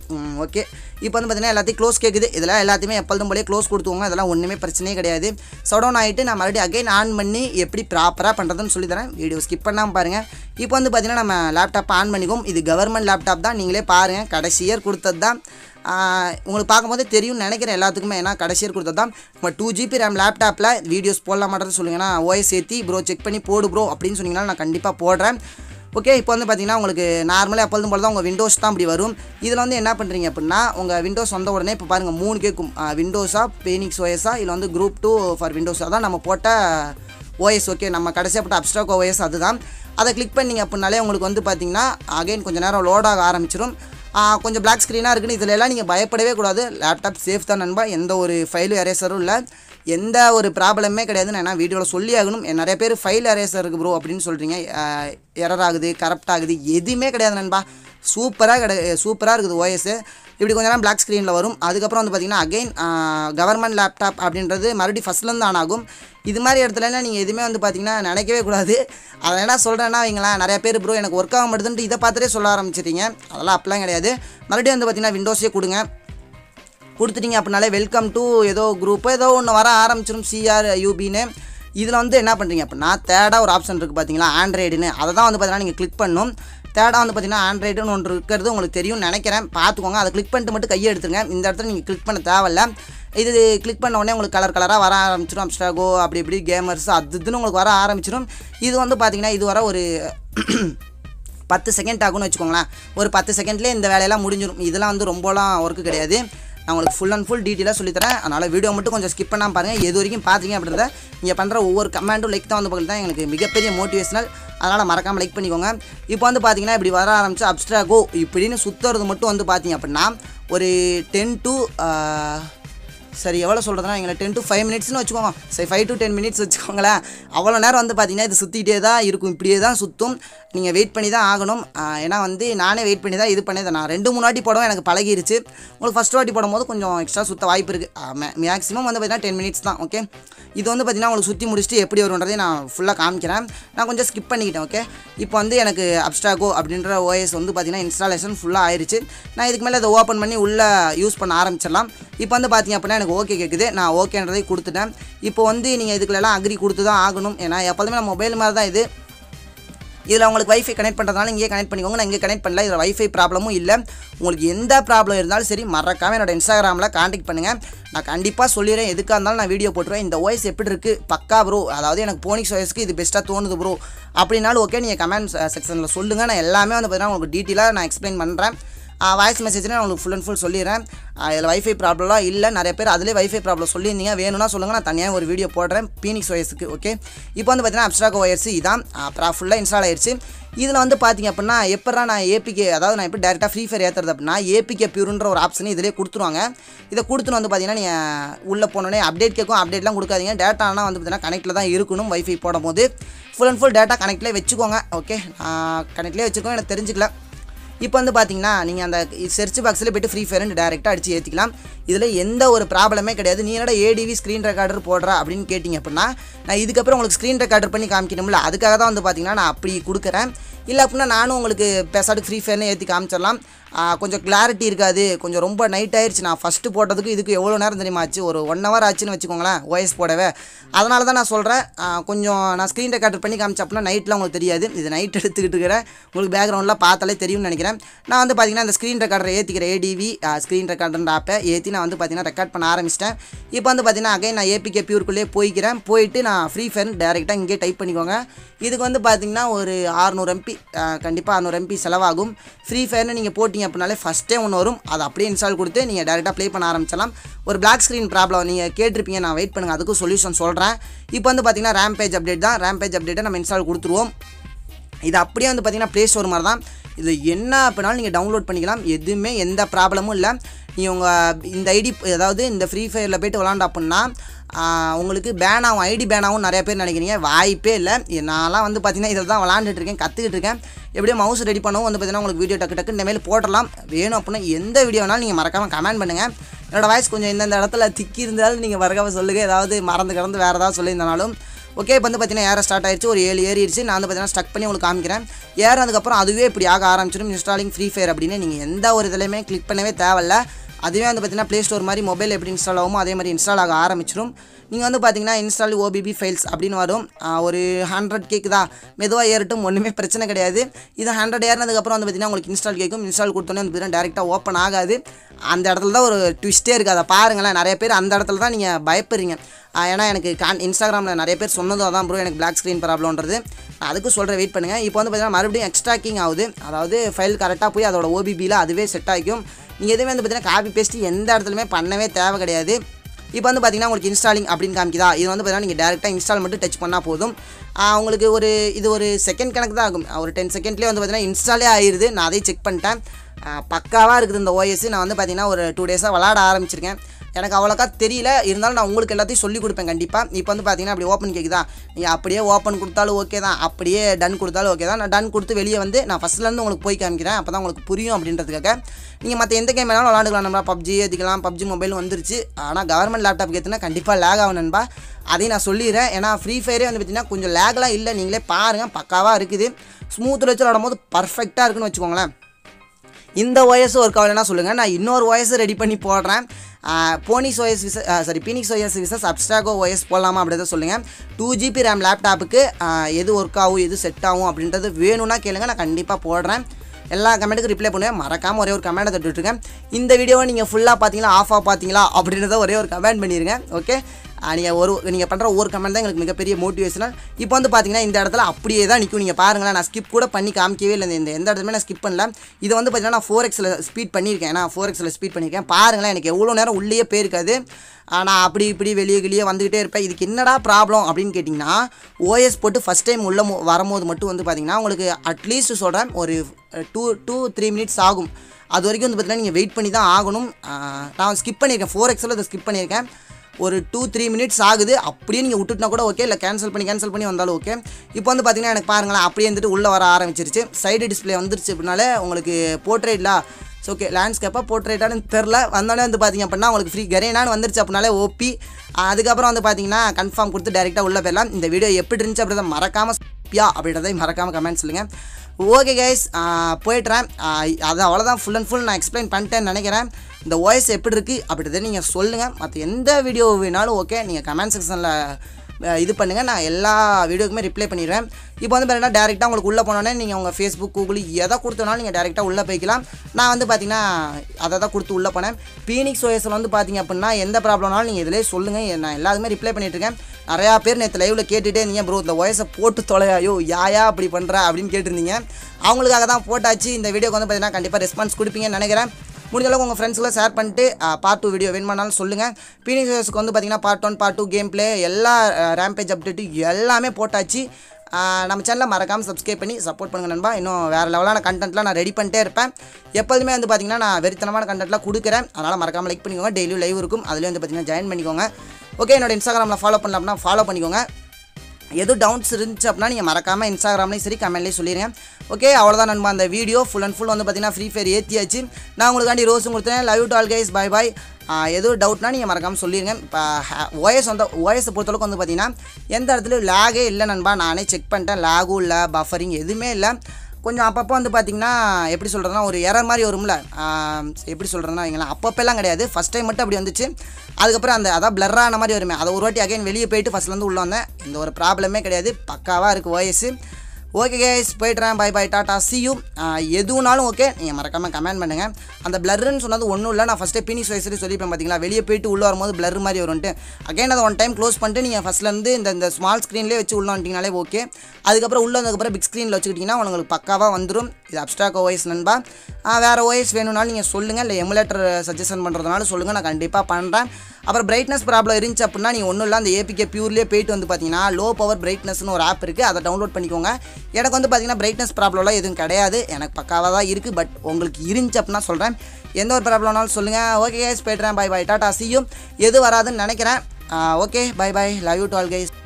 Speaker 1: ஓகே இப்போ வந்து பார்த்தீங்கன்னா எல்லாத்தையும் க்ளோஸ் கேட்குது இதெல்லாம் எல்லாத்தையுமே எப்பொழுதும் போலே க்ளோஸ் கொடுத்துவோங்க அதெல்லாம் ஒன்றுமே பிரச்சனையே கிடையாது சடவுன் ஆகிட்டு நான் மறுபடியும் அகைன் ஆன் பண்ணி எப்படி ப்ராப்பராக பண்ணுறதுன்னு சொல்லி தரேன் வீடியோ ஸ்கிப் பண்ணாமல் பாருங்கள் இப்போ வந்து பார்த்தீங்கன்னா நம்ம லேப்டாப் ஆன் பண்ணிக்கும் இது கவர்மெண்ட் லேப்டாப் தான் நீங்களே பாருங்கள் கடைசி இயர் கொடுத்தது தான் ஆஹ் உங்களுக்கு பார்க்கும்போது தெரியும்னு நினைக்கிறேன் எல்லாத்துக்குமே ஏன்னா கடைசி இயர் கொடுத்தது தான் நம்ம டூ ஜிபி ரேம் லேப்டாப்பில் வீடியோஸ் போடலாம் மாட்டேன்னு சொல்லுங்கன்னா ஓஎஸ் ஏற்றி ப்ரோ செக் பண்ணி போடு ப்ரோ அப்படின்னு சொன்னீங்கன்னா நான் கண்டிப்பாக போடுறேன் ஓகே இப்போ வந்து பார்த்தீங்கன்னா உங்களுக்கு நார்மலாக எப்பொழுதும் போல தான் உங்கள் விண்டோஸ் தான் இப்படி வரும் இதில் வந்து என்ன பண்ணுறீங்க அப்படின்னா உங்கள் விண்டோஸ் வந்த உடனே இப்போ பாருங்கள் மூணு கேட்கும் விண்டோஸா பெயினிக்ஸ் ஓஎஸா இல்லை வந்து குரூப் டூ ஃபார் விண்டோஸாக தான் நம்ம போட்ட ஓஎஸ் ஓகே நம்ம கடைசியாக போட்ட அப்ஸ்டாக் ஓஎஸ் அதுதான் அதை கிளிக் பண்ணீங்க அப்படின்னாலே உங்களுக்கு வந்து பார்த்தீங்கன்னா அகைன் கொஞ்சம் நேரம் லோட் ஆக ஆரம்பிச்சிடும் ஆ, கொஞ்சம் பிளாக் ஸ்க்ரீனாக இருக்குன்னு இதில் எல்லாம் நீங்கள் பயப்படவே கூடாது லேப்டாப் சேஃப் தான் நண்பா எந்த ஒரு ஃபைலும் எரேசரும் இல்லை எந்த ஒரு ப்ராப்ளமே கிடையாது நான் என்ன வீடியோவில் சொல்லி ஆகணும் எ- நிறைய பேர் ஃபைல் எரேசர் இருக்குது ப்ரோ அப்படின்னு சொல்கிறீங்க எரர் ஆகுது கரப்ட் ஆகுது எதுவுமே கிடையாது நண்பா சூப்பராக கிடை சூப்பராக இருக்குது ஓஎஸ் இப்படி கொஞ்ச நேரம் பிளாக் ஸ்க்ரீனில் வரும் அதுக்கப்புறம் வந்து பார்த்தீங்கன்னா அகைன் கவர்மெண்ட் லேப்டாப் அப்படின்றது மறுபடியும் ஃபஸ்ட்லேருந்து ஆன் ஆகும் இது மாதிரி இடத்துலலாம் நீங்கள் எதுவுமே வந்து பார்த்தீங்கன்னா நினைக்கவே கூடாது அதை என்ன சொல்கிறேன்னா வைங்களேன் நிறைய பேர் ப்ரோ எனக்கு ஒர்க் ஆக மாட்டேதுன்ட்டு இதை பார்த்துட்டே சொல்ல ஆரம்பிச்சிட்டீங்க அதெல்லாம் அப்படிலாம் கிடையாது மறுபடியும் வந்து பார்த்தீங்கன்னா விண்டோஸே கொடுங்க கொடுத்துட்டீங்க அப்படின்னாலே வெல்கம் டு ஏதோ குரூப்போ ஏதோ ஒன்று வர ஆரம்பிச்சிடும் சிஆர் யூபின்னு இதில் வந்து என்ன பண்ணுறீங்க அப்படின்னா தேர்டாக ஒரு ஆப்ஷன் இருக்குது பார்த்தீங்களா ஆண்ட்ராய்டுன்னு அதை தான் வந்து பார்த்தீங்கன்னா நீங்கள் கிளிக் பண்ணணும் தேர்டாக வந்து பார்த்தீங்கன்னா ஆண்ட்ராய்டுன்னு ஒன்று இருக்கிறது உங்களுக்கு தெரியும்னு நினைக்கிறேன் பார்த்துக்கோங்க அதை கிளிக் பண்ணிட்டு மட்டும் கையை எடுத்துருங்க இந்த இடத்துல நீங்கள் கிளிக் பண்ண தேவையில்ல இது கிளிக் பண்ண உடனே உங்களுக்கு கலர் கலராக வர ஆரம்பிச்சிடும் அப்ஸ்டாகோ அப்படி இப்படி கேமர்ஸ் அது இதுன்னு உங்களுக்கு வர ஆரம்பிச்சிடும் இது வந்து பார்த்தீங்கன்னா இது வர ஒரு பத்து செகண்ட் ஆகும்னு வச்சுக்கோங்களேன் ஒரு பத்து செகண்ட்லேயே இந்த வேலையெல்லாம் முடிஞ்சிடும் இதெல்லாம் வந்து ரொம்பலாம் ஒர்க்கு கிடையாது நான் உங்களுக்கு ஃபுல் அண்ட் ஃபுல் டீட்டெயிலாக சொல்லித்தரேன் அதனால் வீடியோ மட்டும் கொஞ்சம் ஸ்கிப் பண்ணாமல் பாருங்கள் எது வரைக்கும் பார்த்தீங்க அப்படின்றத நீங்கள் பண்ணுற ஒவ்வொரு கமெண்டும் லைக் தான் வந்து பார்க்கல தான் எனக்கு மிகப்பெரிய மோட்டிவேஷனல் அதனால் மறக்காமல் லைக் பண்ணிக்கோங்க இப்போ வந்து பார்த்தீங்கன்னா இப்படி வர ஆரம்பிச்சு அப்ஸ்ட்ராகோ இப்படின்னு சுற்றுறது மட்டும் வந்து பார்த்தீங்க அப்படின்னா ஒரு டென் டு சரி எவ்வளோ சொல்கிறதுனா எங்களை டென் டு ஃபைவ் மினிட்ஸ்னு வச்சுக்கோங்க சரி ஃபைவ் டு டென் மினிட்ஸ் வச்சுக்கோங்களேன் அவ்வளோ நேரம் வந்து பார்த்தீங்கன்னா இது சுற்றிக்கிட்டே தான் இருக்கும் இப்படியே தான் சுற்றும் நீங்கள் வெயிட் பண்ணி தான் ஆகணும் ஆஹ் ஏன்னா வந்து நானே வெயிட் பண்ணி தான் இது பண்ணி நான் ரெண்டு மூணு வாட்டி போடவும் எனக்கு பழகிருச்சு உங்களுக்கு ஃபஸ்ட் வாட்டி போடும்போது கொஞ்சம் எக்ஸ்ட்ரா சுத்த வாய்ப்பு இருக்குது மேக்ஸிமம் வந்து பார்த்தீங்கன்னா டென் மினிட்ஸ் தான் ஓகே இது வந்து பார்த்தீங்கன்னா உங்களுக்கு சுற்றி முடிச்சுட்டு எப்படி வரும்ன்றதை நான் ஃபுல்லாக காமிக்கிறேன் நான் கொஞ்சம் ஸ்கிப் பண்ணிக்கிட்டேன் ஓகே இப்போ வந்து எனக்கு அப்ஸ்டாகோ அப்படின்ற ஓஎஸ் வந்து பார்த்தீங்கன்னா இன்ஸ்டாலேஷன் ஃபுல்லாக ஆயிருச்சு நான் இதுக்கு மேலே அதை ஓப்பன் பண்ணி உள்ளே யூஸ் பண்ண ஆரம்பிச்சிடலாம் இப்போ வந்து பார்த்தீங்க அப்படின்னா எனக்கு ஓகே கேட்குது நான் ஓகேன்றதை கொடுத்துட்டேன் இப்போ வந்து நீங்கள் இதுக்குள்ளெல்லாம் அக்ரி கொடுத்து தான் ஆகணும் ஏன்னா எப்போதுமே நம்ம மொபைல் மாதிரி தான் இது இதில் உங்களுக்கு வைஃபை கனெக்ட் பண்ணுறதுனால இங்கே கனெக்ட் பண்ணிக்கோங்க நான் இங்கே கனெக்ட் பண்ணல இதில் வைஃபை ப்ராப்ளமும் இல்லை உங்களுக்கு எந்த ப்ராப்ளம் இருந்தாலும் சரி மறக்காமல் என்னோட இன்ஸ்டாகிராமில் காண்டாக்ட் பண்ணுங்கள் நான் கண்டிப்பாக சொல்லிடுறேன் எதுக்காக இருந்தாலும் நான் வீடியோ போட்டுருவேன் இந்த வாய்ஸ் எப்படி இருக்குது பக்கா ப்ரோ அதாவது எனக்கு போனிக்ஸ் வாய்ஸ்க்கு இது பெஸ்ட்டாக தோணுது ப்ரோ அப்படின்னாலும் ஓகே நீங்கள் கமெண்ட் செக்ஷனில் சொல்லுங்கள் நான் எல்லாமே வந்து பார்த்தீங்கன்னா உங்களுக்கு டீட்டெயிலாக நான் எக்ஸ்பிளைன் பண்ணுறேன் வாய்ஸ் மெசேஜ்னா நான் உங்களுக்கு ஃபுல் அண்ட் ஃபுல் சொல்லிடுறேன் இதில் வைஃபை ப்ராப்ளம்லாம் இல்லை நிறைய பேர் அதிலே வைஃபை ப்ராப்ளம் சொல்லியிருந்தீங்க வேணும்னா சொல்லுங்கள் நான் தனியாக ஒரு வீடியோ போடுறேன் பீனிக்ஸ் ஒயர்ஸுக்கு ஓகே இப்போ வந்து பார்த்தீங்கன்னா அப்ஸ்ட்ராக் ஒயர்ஸ் இதான் அப்புறம் ஃபுல்லாக இன்ஸ்டால் ஆயிடுச்சு இதில் வந்து பார்த்தீங்க அப்படின்னா எப்படா நான் ஏபிகே அதாவது நான் இப்போ டேரெக்டாக ஃப்ரீ ஃபயர் ஏற்றுறது அப்படின்னா ஏபிகே பியூர்ன்ற ஒரு ஆப்ஷன் இதிலே கொடுத்துருவாங்க இதை கொடுத்துட்டு வந்து பார்த்தீங்கன்னா நீங்கள் உள்ளே போனோடனே அப்டேட் கேட்கும் அப்டேட்லாம் கொடுக்காதீங்க டேட்டானா வந்து பார்த்தீங்கன்னா கனெக்ட்டில் தான் இருக்கணும் வைஃபை போடும்போது ஃபுல் அண்ட் ஃபுல் டேட்டா கனெக்ட்லேயே வச்சுக்கோங்க ஓகே கனெக்ட்லேயே வச்சுக்கோங்க எனக்கு தெரிஞ்சுக்கல இப்போ வந்து பார்த்தீங்கன்னா நீங்கள் அந்த செர்ச் பாக்ஸில் போய்ட்டு ஃப்ரீ ஃபயர்னு டேரெக்டாக அடித்து ஏற்றிக்கலாம் இதில் எந்த ஒரு ப்ராப்ளமே கிடையாது நீ என்னடா ஏடிவி ஸ்க்ரீன் ரெக்கார்டர் போடுறா அப்படின்னு கேட்டிங்க அப்படின்னா நான் இதுக்கப்புறம் உங்களுக்கு ஸ்க்ரீன் ரெக்கார்டர் பண்ணி காமிக்கணும்ல அதுக்காக தான் வந்து பார்த்தீங்கன்னா நான் அப்படி கொடுக்குறேன் இல்லை அப்படின்னா நானும் உங்களுக்கு பெசாடு ஃப்ரீ ஃபயர்னு ஏற்றி காமிச்சிடலாம் ஆ, கொஞ்சம் கிளாரிட்டி இருக்காது கொஞ்சம் ரொம்ப நைட் ஆயிடுச்சு நான் ஃபஸ்ட்டு போட்டதுக்கு இதுக்கு எவ்வளோ நேரம் தெரியுமா ஆச்சு ஒரு ஒன் ஹவர் ஆச்சுன்னு வச்சுக்கோங்களேன் ஓஎஸ் போடவே அதனால தான் நான் சொல்கிறேன் கொஞ்சம் நான் ஸ்க்ரீன் ரெக்கார்டர் பண்ணி காமிச்ச அப்படின்னா நைட்டில் உங்களுக்கு தெரியாது இது நைட் எடுத்துக்கிட்டு இருக்கிறேன் உங்களுக்கு பேக்ரவுண்டில் பார்த்தாலே தெரியும்னு நினைக்கிறேன் நான் வந்து பார்த்தீங்கன்னா இந்த ஸ்க்ரீன் ரெக்கார்டரை ஏற்றிக்கிறேன் ஏடிவி ஸ்க்ரீன் ரெக்கார்டர் ஆப்பை ஏற்றி நான் வந்து பார்த்தீங்கன்னா ரெக்கார்ட் பண்ண ஆரம்பிச்சிட்டேன் இப்போ வந்து பார்த்தீங்கன்னா அகைன் நான் ஏபிகே பியூருக்குள்ளேயே போய்க்கிறேன் போயிட்டு நான் ஃப்ரீ ஃபயர் டேரெக்டாக இங்கே டைப் பண்ணிக்கோங்க இதுக்கு வந்து பார்த்தீங்கன்னா ஒரு 600 எம்பி கண்டிப்பாக 600 எம்பி செலவாகும் ஃப்ரீ ஃபயர்னு நீங்கள் போட்டிங்க அப்படின்னாலே ஃபஸ்ட்டே ஒன்று வரும் அதை அப்படியே இன்ஸ்டால் கொடுத்து நீங்கள் டேரெக்டாக ப்ளே பண்ண ஆரம்பிச்சலாம் ஒரு பிளாக் ஸ்க்ரீன் ப்ராப்ளம் நீங்கள் கேட்டிருப்பீங்க நான் வெயிட் பண்ணுங்கள் அதுக்கும் சொல்யூஷன் சொல்கிறேன் இப்போ வந்து பார்த்தீங்கன்னா ரேம் பேஜ் அப்டேட் தான் ரேம் பேஜ் அப்டேட்டை நம்ம இன்ஸ்டால் கொடுத்துருவோம் இது அப்படியே வந்து பார்த்தீங்கன்னா ப்ளே ஸ்டோர் மாதிரி தான் இது என்ன அப்படினாலும் நீங்கள் டவுன்லோட் பண்ணிக்கலாம் எதுவுமே எந்த ப்ராப்ளமும் இல்லை நீங்கள் உங்கள் இந்த ஐடி அதாவது இந்த ஃப்ரீ ஃபயரில் போயிட்டு விளாண்டா அப்படின்னா ஆஹ், உங்களுக்கு பேன் ஆகும் ஐடி பேன் ஆகும் நிறைய பேர் நினைக்கிறீங்க வாய்ப்பே இல்லை நான்லாம் வந்து பார்த்தீங்கன்னா இதில் தான் விளாண்டுட்டு இருக்கேன் கற்றுக்கிட்டு இருக்கேன் எப்படியும் மவுஸ் ரெடி பண்ணவும் வந்து பார்த்தீங்கன்னா உங்களுக்கு வீடியோ டக்கு டக்கு இந்த மாதிரி போடலாம் வேணும் அப்படின்னா எந்த வீடியோ வேணாலும் நீங்கள் மறக்காமல் கமெண்ட் பண்ணுங்கள் என்னோடய வாய்ஸ் கொஞ்சம் இந்தந்த இடத்துல திக்கி இருந்தாலும் நீங்கள் மறக்காமல் சொல்லுங்கள் ஏதாவது மறந்து கிடந்து வேறு ஏதாவது சொல்லியிருந்தனாலும் ஓகே இப்போ வந்து பார்த்தீங்கன்னா ஏற ஸ்டார்ட் ஆயிடுச்சு ஒரு ஏழு ஏறிடுச்சு நான் வந்து பார்த்தீங்கன்னா ஸ்டக் பண்ணி உங்களுக்கு காமிக்கிறேன் ஏறதுக்கப்புறம் அதுவே இப்படி ஆக ஆரம்பிச்சிடும் இன்ஸ்டாலிங் ஃப்ரீ ஃபயர் அப்படின்னு நீங்கள் எந்த ஒரு இதுலையுமே கிளிக் பண்ணவே தேவையில்ல அதுவே வந்து பார்த்தீங்கன்னா ப்ளே ஸ்டோர் மாதிரி மொபைல் எப்படி இன்ஸ்டால் ஆகுமோ அதே மாதிரி இன்ஸ்டால் ஆக ஆரம்பிச்சிடும் நீங்கள் வந்து பார்த்தீங்கன்னா இன்ஸ்டால் ஓபிபி ஃபைல்ஸ் அப்படின்னு வரும் ஆஹ் ஒரு ஹண்ட்ரட் கேக்குதா மெதுவாக ஏறட்டும் ஒன்றுமே பிரச்சனை கிடையாது இது ஹண்ட்ரட் ஏறினதுக்கப்புறம் வந்து பார்த்தீங்கன்னா உங்களுக்கு இன்ஸ்டால் கேட்கும் இன்ஸ்டால் கொடுத்தோன்னே வந்து பார்த்தீங்கன்னா டேரெக்டாக ஓப்பன் ஆகாது அந்த இடத்துல தான் ஒரு ட்விஸ்ட்டே இருக்குது அதை பாருங்களேன் நிறைய பேர் அந்த இடத்துல தான் நீங்கள் பயப்படுறீங்க ஆஹ் ஏன்னா எனக்கு கான் இன்ஸ்டாகிராமில் நிறைய பேர் சொன்னதும் அதான் ப்ரோ எனக்கு பிளாக் ஸ்க்ரீன் ப்ராப்ளம்ன்றது நான் அதுக்கும் சொல்கிறேன் வெயிட் பண்ணுங்கள் இப்போ வந்து பார்த்தீங்கன்னா மறுபடியும் எக்ஸ்ட்ராக்கிங் ஆகுது அதாவது ஃபைல் கரெக்டாக போய் அதோட ஓபிபியில் அதுவே செட் ஆகிக்கும் நீங்கள் எதுவுமே வந்து பார்த்தீங்கன்னா காப்பி பேஸ்ட் எந்த இடத்துலையுமே பண்ணவே தேவை கிடையாது இப்போ வந்து பார்த்தீங்கன்னா உங்களுக்கு இன்ஸ்டாலிங் அப்படின்னு காமிக்குதா இது வந்து பார்த்தீங்கன்னா நீங்கள் டேரெக்டாக இன்ஸ்டால் மட்டும் டச் பண்ணால் போதும் ஆஹ் உங்களுக்கு ஒரு இது ஒரு செகண்ட் கணக்கு தான் ஆகும் ஒரு டென் செகண்ட்லேயே வந்து பார்த்தீங்கன்னா இன்ஸ்டாலே ஆயிடுது நான் அதையும் செக் பண்ணிட்டேன் பக்காவாக இருக்குது இந்த ஓஎஸ் நான் வந்து பார்த்தீங்கன்னா ஒரு டூ டேஸாக விளாட ஆரம்பிச்சிருக்கேன் எனக்கு அவ்வளோக்கா தெரியல இருந்தாலும் நான் உங்களுக்கு எல்லாத்தையும் சொல்லி கொடுப்பேன் கண்டிப்பாக இப்போ வந்து பார்த்தீங்கன்னா அப்படி ஓப்பன் கேட்குதா நீங்கள் அப்படியே ஓப்பன் கொடுத்தாலும் ஓகே தான் அப்படியே டன் கொடுத்தாலும் ஓகே தான் நான் டன் கொடுத்து வெளியே வந்து நான் ஃபஸ்ட்லேருந்து உங்களுக்கு போய் காமிக்கிறேன் அப்போ தான் உங்களுக்கு புரியும் அப்படின்றதுக்காக நீங்கள் மற்ற எந்த கேம் வேணாலும் விளாண்டுக்கலாம் நம்ம பப்ஜி ஏற்றிக்கலாம் பப்ஜி மொபைல் வந்துருச்சு ஆனால் கவர்மெண்ட் லேப்டாப் ஏற்றுனா கண்டிப்பாக லேக் ஆகும் நண்பா அதையும் நான் சொல்லிடுறேன் ஏன்னா ஃப்ரீ ஃபயரே வந்து பார்த்தீங்கன்னா கொஞ்சம் லேக்லாம் இல்லை நீங்களே பாருங்கள் பக்காவாக இருக்குது ஸ்மூத்தில் வச்சு விளாடும்போது பர்ஃபெக்டாக இருக்குன்னு வச்சுக்கோங்களேன் இந்த ஓஎஸ் ஒர்க் ஆகலைன்னா சொல்லுங்கள் நான் இன்னொரு ஓஎஸ் ரெடி பண்ணி போடுறேன் Phoenix OS versus sorry Phoenix OS versus அப்ஸ்டாகோ ஓஎஸ் போடலாமா அப்படின்றத சொல்லுங்கள் டூ ஜிபி ரேம் லேப்டாப்புக்கு எது ஒர்க் ஆகும் எது செட் ஆகும் அப்படின்றது வேணும்னா கேளுங்க நான் கண்டிப்பாக போடுறேன் எல்லா கமெண்ட்டுக்கும் ரிப்ளை பண்ணுவேன் மறக்காமல் ஒரே ஒரு கமெண்ட்டை தொட்டுட்ருக்கேன் இந்த வீடியோவை நீங்கள் ஃபுல்லாக பார்த்தீங்களா ஆஃபாக பார்த்தீங்களா அப்படின்றத ஒரே ஒரு கமெண்ட் பண்ணிடுங்க ஓகே நீங்கள் ஒரு நீங்கள் பண்ணுற ஒவ்வொரு கமெண்ட் தான் எங்களுக்கு மிகப்பெரிய மோட்டிவேஷனல் இப்போ வந்து பார்த்தீங்கன்னா இந்த இடத்துல அப்படியே தான் நிற்கும் நீங்கள் பாருங்களேன் நான் ஸ்கிப் கூட பண்ணி காமிக்கவே இல்லை இந்த எந்த இடத்துலையுமே நான் ஸ்கிப் பண்ணல இதை வந்து பார்த்தீங்கன்னா நான் ஃபோர் எக்ஸில் ஸ்பீட் பண்ணியிருக்கேன் நான் ஃபோர் எக்ஸில் ஸ்பீட் பண்ணியிருக்கேன் பாருங்களேன் எனக்கு எவ்வளோ நேரம் உள்ளேயே போயிருக்காது நான் அப்படி இப்படி வெளியே வெளியே வந்துக்கிட்டே இருப்பேன் இதுக்கு என்னடா ப்ராப்ளம் அப்படின்னு கேட்டிங்கன்னா ஓஎஸ் போட்டு ஃபஸ்ட் டைம் உள்ள மோ- வரும்போது மட்டும் வந்து பார்த்தீங்கன்னா உங்களுக்கு அட்லீஸ்ட் சொல்கிறேன் ஒரு டூ டூ த்ரீ மினிட்ஸ் ஆகும் அது வரைக்கும் வந்து பார்த்தீங்கன்னா நீங்கள் வெயிட் பண்ணி தான் ஆகணும் ஆஹ் நான் ஸ்கிப் பண்ணியிருக்கேன் ஃபோர் எக்ஸில் இதை ஸ்கிப் பண்ணியிருக்கேன் ஒரு டூ த்ரீ மினிட்ஸ் ஆகுது அப்படியே நீங்கள் விட்டுட்டுனா கூட ஓகே இல்லை கேன்சல் பண்ணி கேன்சல் பண்ணி வந்தாலும் ஓகே இப்போ வந்து பார்த்தீங்கன்னா எனக்கு பாருங்களேன் அப்படியே வந்துட்டு உள்ளே வர ஆரம்பிச்சிருச்சு சைடு டிஸ்ப்ளே வந்துருச்சு அப்படின்னாலே உங்களுக்கு போர்ட்ரேட்லா ஸோ ஓகே லேண்ட்ஸ்கேப்பாக போர்ட்ரேட்டானு தெரில வந்தோடனே வந்து பார்த்தீங்க அப்படின்னா உங்களுக்கு ஃப்ரீ கரேனான்னு வந்துருச்சு அப்படின்னாலே ஓபி அதுக்கப்புறம் வந்து பார்த்தீங்கன்னா கன்ஃபார்ம் கொடுத்து டேரெக்டாக உள்ளே போயிடலாம் இந்த வீடியோ எப்படி இருந்துச்சு அப்படின்றத மறக்காமல் யா அப்படின்றதை மறக்காமல் கமெண்ட் சொல்லுங்கள் ஓகே கைஸ் போயிட்டுறேன் அது அவ்வளோதான் ஃபுல் அண்ட் ஃபுல் நான் எக்ஸ்பிளைன் பண்ணிட்டேன்னு நினைக்கிறேன் இந்த வாய்ஸ் எப்படி இருக்குது அப்படின்றத நீங்கள் சொல்லுங்கள் மற்ற எந்த வீடியோ வேணாலும் ஓகே நீங்கள் கமெண்ட் செக்ஷனில் இது பண்ணுங்கள் நான் எல்லா வீடியோக்குமே ரிப்ளை பண்ணிடுவேன் இப்போ வந்து பார்த்தீங்கன்னா டேரெக்டாக உங்களுக்கு உள்ளே போனோன்னே நீங்கள் உங்கள் ஃபேஸ்புக் கூகுள் எதை கொடுத்தனாலும் நீங்கள் டேரெக்டாக உள்ளே போய்க்கலாம் நான் வந்து பார்த்தீங்கன்னா அதை தான் கொடுத்து உள்ளே போனேன் பீனிக்ஸ் ஓஎஸில் வந்து பார்த்தீங்க அப்படின்னா எந்த ப்ராப்ளம்னாலும் நீங்கள் இதிலே சொல்லுங்கள் நான் எல்லாத்துமே ரிப்ளை பண்ணிட்டு இருக்கேன் நிறையா பேர் நேற்று லைவில் கேட்டுகிட்டே இருந்தீங்க ப்ரோ இந்த வாய்ஸை போட்டு தொலையாயோ யாயா அப்படி பண்ணுற அப்படின்னு கேட்டிருந்தீங்க அவங்களுக்காக தான் போட்டாச்சு இந்த வீடியோக்கு வந்து பார்த்தீங்கன்னா கண்டிப்பாக ரெஸ்பான்ஸ் கொடுப்பீங்கன்னு நினைக்கிறேன் முடிஞ்ச அளவுக்கு உங்கள் ஃப்ரெண்ட்ஸ்லாம் ஷேர் பண்ணிட்டு பார்ட் டூ வீடியோ வேணுமானாலும் சொல்லுங்கள் பீனிக்ஸ்க்கு வந்து பார்த்தீங்கன்னா part one part two game play எல்லா ரேம்பேஜ் அப்டேட்டு எல்லாமே போட்டாச்சு ஆஹ் நம்ம சேனலை மறக்காமல் சப்ஸ்கிரைப் பண்ணி சப்போர்ட் பண்ணுங்க நண்பா இன்னும் வேறு லெவலான கண்டென்ட்லாம் நான் ரெடி பண்ணிட்டே இருப்பேன் எப்போதுமே வந்து பார்த்தீங்கன்னா நான் வெறித்தனமான கண்டென்ட்லாம் கொடுக்குறேன் அதனால் மறக்காமல் லைக் பண்ணிக்கோங்க டெய்லியும் லைவ் இருக்கும் அதுலேயும் வந்து பார்த்தீங்கன்னா ஜாயின் பண்ணிக்கோங்க ஓகே என்னோட இன்ஸ்டாகிராமில் ஃபாலோ பண்ணல அப்படின்னா ஃபாலோ பண்ணிக்கோங்க எதுவும் டவுட்ஸ் இருந்துச்சு அப்படின்னா நீங்கள் மறக்காமல் இன்ஸ்டாகிராம்லேயும் சரி கமெண்ட்லேயும் சொல்லிடுங்க ஓகே அவ்வளோதான் நண்பா அந்த வீடியோ ஃபுல் அண்ட் ஃபுல் வந்து பார்த்தீங்கன்னா ஃப்ரீ ஃபயர் ஏற்றியாச்சு நான் உங்களுக்காண்டி ரோஸும் கொடுத்தேன் love to all guys bye bye எதுவும் டவுட்னா நீங்கள் மறக்காமல் சொல்லிடுங்க இப்போ ஓஎஸ் வந்து ஓஎஸை பொறுத்தளவுக்கு வந்து பார்த்தீங்கன்னா எந்த இடத்துலையும் லேகே இல்லை நண்பா நானே செக் பண்ணிட்டேன் லேகும் இல்லை பஃபரிங் எதுவுமே இல்லை கொஞ்சம் அப்பப்போ வந்து பார்த்தீங்கன்னா எப்படி சொல்கிறதுனா ஒரு எரர் மாதிரி வரும்ல ஆஹ் எப்படி சொல்கிறதுனா வைங்களேன் அப்பப்போலாம் கிடையாது ஃபஸ்ட் டைம் மட்டும் அப்படி வந்துச்சு அதுக்கப்புறம் அந்த அதான் பிளர்ரான மாதிரி வருமே அதை ஒரு வாட்டி அகைன் வெளியே போயிட்டு ஃபஸ்ட்லேருந்து உள்ளே வந்தேன் எந்த ஒரு ப்ராப்ளமே கிடையாது பக்காவாக இருக்குது ஓஎஸ் ஓகே கேஸ் போயிட்டுறேன் bye bye tata see you எதுனாலும் ஓகே நீங்கள் மறக்காமல் கமெண்ட் பண்ணுங்கள் அந்த பிளர்னு சொன்னது ஒன்றும் இல்லை நான் ஃபஸ்ட்டே பினிஷ் வயசுலேயே சொல்லியிருப்பேன் பார்த்தீங்களா வெளியே போயிட்டு உள்ளே வரும்போது பிளர் மாதிரி வரும்ட்டு அகைன் அதை ஒன் டைம் க்ளோஸ் பண்ணிட்டு நீங்கள் ஃபஸ்ட்லேருந்து இந்த இந்த ஸ்மால் ஸ்க்ரீன்லேயே வச்சு உள்ள வந்துட்டீங்கனாலே ஓகே அதுக்கப்புறம் உள்ள வந்ததுக்கப்புறம் பிக் ஸ்க்ரீனில் வச்சுக்கிட்டிங்கன்னா உங்களுக்கு பக்காவாக வந்துடும் இது அப்டாக் ஓஎஸ் நண்பா வேறு ஓஎஸ் வேணும்னாலும் நீங்கள் சொல்லுங்கள் இல்லை எமுலேட்டர் சஜஷன் பண்ணுறதுனால சொல்லுங்கள் நான் கண்டிப்பாக பண்ணுறேன் அப்புறம் பிரைட்னஸ் ப்ராப்ளம் இருந்துச்சு அப்படின்னா நீங்கள் ஒன்றும் இல்லை அந்த ஏபிகே பியூர்லேயே போயிட்டு வந்து பார்த்தீங்கன்னா லோ பவர் பிரைட்னஸ்னு ஒரு ஆப் இருக்குது அதை டவுன்லோட் பண்ணிக்கோங்க எனக்கு வந்து பார்த்தீங்கன்னா பிரைட்னஸ் ப்ராப்ளம்லாம் எதுவும் கிடையாது எனக்கு பக்காவாக தான் இருக்குது பட் உங்களுக்கு இருந்துச்சு அப்படின்னா சொல்கிறேன் எந்த ஒரு ப்ராப்ளம்னாலும் சொல்லுங்கள் ஓகே கைஸ் போய்ட்றேன் பை பை டாட்டா சியும் எது வராதுன்னு நினைக்கிறேன் okay bye bye love you to all guys